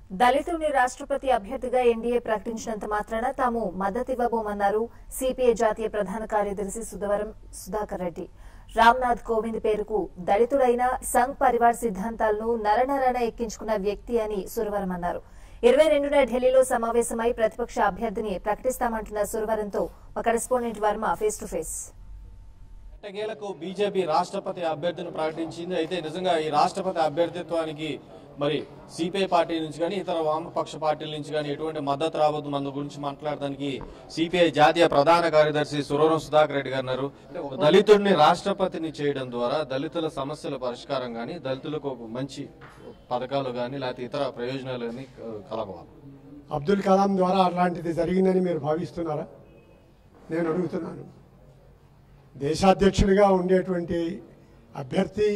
దళితుని రాష్ట్రపతి అభ్యర్థిగా ఎన్డీఏ ప్రకటించినంత మాత్రాన తాము మద్దతివ్వబోమన్నారు సిపిఐ జాతీయ ప్రధాన కార్యదర్శి సుధవరం సుధాకర్ రెడ్డి రామ్నాథ్ కోవింద్ పేరుకు దళితుడైన సంఘ్ పరివార్ సిద్ధాంతాలను నరనరన ఎక్కించుకున్న వ్యక్తి అని సురవరం అన్నారు ఇరవై రెండున ఢిల్లీలో సమావేశమై ప్రతిపక్ష అభ్యర్థిని ప్రకటిస్తామంటున్న సురవరంతో మా correspondent Varma face to face ఎట్టకేలకు బీజేపీ రాష్ట్రపతి అభ్యర్థిని ప్రకటించింది అయితే నిజంగా ఈ రాష్ట్రపతి అభ్యర్థిత్వానికి మరి సిపిఐ పార్టీ నుంచి కానీ ఇతర వామపక్ష పార్టీల నుంచి కానీ ఎటువంటి మద్దతు రాబోతుంది మన గురించి మాట్లాడడానికి సిపిఐ జాతీయ ప్రధాన కార్యదర్శి సురవరం సుధాకర్ రెడ్డి గారు ఉన్నారు అంటే ఒక దళితుడిని రాష్ట్రపతిని చేయడం ద్వారా దళితుల సమస్యల పరిష్కారం కానీ దళితులకు ఒక మంచి పథకాలు కానీ లేకపోతే ఇతర ప్రయోజనాలు కానీ కలగవాలి అబ్దుల్ కలాం ద్వారా అలాంటిది జరిగిందని మీరు భావిస్తున్నారా నేను అడుగుతున్నాను దేశాధ్యక్షుడిగా ఉండేటువంటి అభ్యర్థి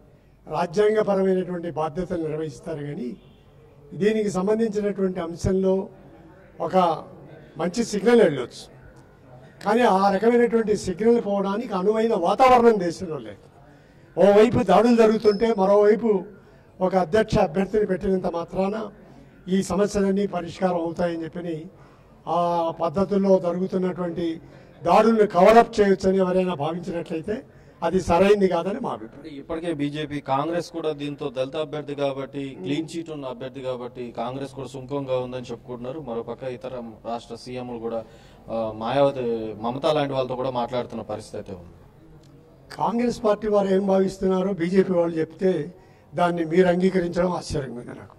రాజ్యాంగపరమైనటువంటి బాధ్యతలు నిర్వహిస్తారు కానీ దీనికి సంబంధించినటువంటి అంశంలో ఒక మంచి సిగ్నల్ వెళ్ళొచ్చు కానీ ఆ రకమైనటువంటి సిగ్నల్ పోవడానికి అనువైన వాతావరణం దేశంలో లేదు ఓవైపు దాడులు జరుగుతుంటే మరోవైపు ఒక అధ్యక్ష అభ్యర్థిని పెట్టినంత మాత్రాన ఈ సమస్యలన్నీ పరిష్కారం అవుతాయని చెప్పని ఆ పద్ధతుల్లో జరుగుతున్నటువంటి దాడులను కవరప్ చేయొచ్చని ఎవరైనా భావించినట్లయితే అది సరైంది కాదని మా అభిప్రాయం అంటే ఇప్పటికే బీజేపీ కాంగ్రెస్ కూడా దీంతో దళిత అభ్యర్థి కాబట్టి క్లీన్ చీట్ ఉన్న అభ్యర్థి కాబట్టి కాంగ్రెస్ కూడా సుంకంగా ఉందని చెప్పుకుంటున్నారు మరోపక్క ఇతర రాష్ట్ర సీఎంలు కూడా ఆ, మాయావతి మమతా లాంటి వాళ్ళతో కూడా మాట్లాడుతున్న పరిస్థితి అయితే ఉంది కాంగ్రెస్ పార్టీ వారు ఏం భావిస్తున్నారో బీజేపీ వాళ్ళు చెప్తే దాన్ని మీరు అంగీకరించడం ఆశ్చర్యంగా ఉంది నాకు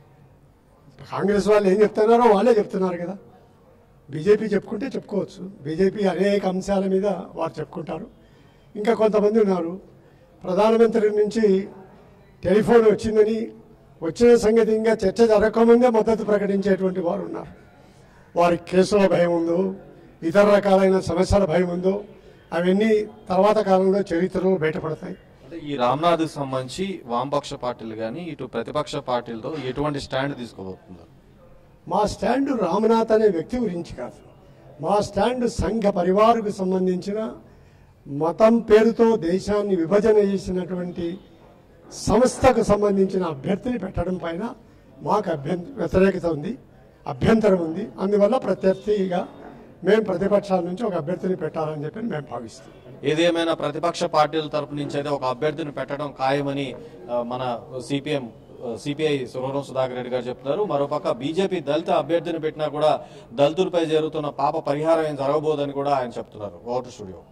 కాంగ్రెస్ వాళ్ళు ఏం చెప్తున్నారో వాళ్ళే చెప్తున్నారు కదా బీజేపీ చెప్పుకుంటే చెప్పుకోవచ్చు బీజేపీ అనేక అంశాల మీద వారు చెప్పుకుంటారు ఇంకా కొంతమంది ఉన్నారు ప్రధానమంత్రి నుంచి టెలిఫోన్ వచ్చిందని వచ్చిన సంగతి ఇంకా చర్చ జరగకముందే మద్దతు ప్రకటించేటువంటి వారు ఉన్నారు వారికి కేసుల భయం ఉందో ఇతర రకాలైన సమస్యల భయం ఉందో అవన్నీ తర్వాత కాలంలో చరిత్రలో బయటపడతాయి అంటే ఈ రామ్నాథ్ సంబంధించి వామపక్ష పార్టీలు కానీ ఇటు ప్రతిపక్ష పార్టీలతో ఎటువంటి స్టాండ్ తీసుకోబోతున్నారు మా స్టాండ్ రామనాథ్ అనే వ్యక్తి గురించి కాదు మా స్టాండ్ సంఘ పరివారకు సంబంధించిన మతం పేరుతో దేశాన్ని విభజన చేసినటువంటి సంస్థకు సంబంధించిన అభ్యర్థిని పెట్టడం పైన మాకు అభ్యంత వ్యతిరేకత ఉంది అభ్యంతరం ఉంది అందువల్ల ప్రత్యర్థిగా మేము ప్రతిపక్షాల నుంచి ఒక అభ్యర్థిని పెట్టాలని చెప్పి మేము భావిస్తాం ఏదేమైనా ప్రతిపక్ష పార్టీల తరపు నుంచి అయితే ఒక అభ్యర్థిని పెట్టడం ఖాయమని ఆ, మన సిపిఎం సిపిఐ సురవరం సుధాకర్ రెడ్డి గారు చెప్తున్నారు మరోపక్క బీజేపీ దళిత అభ్యర్థిని పెట్టినా కూడా దళితులపై జరుగుతున్న పాప పరిహారం ఏం జరగబోదని కూడా ఆయన చెప్తున్నారు ఓటర్ స్టూడియో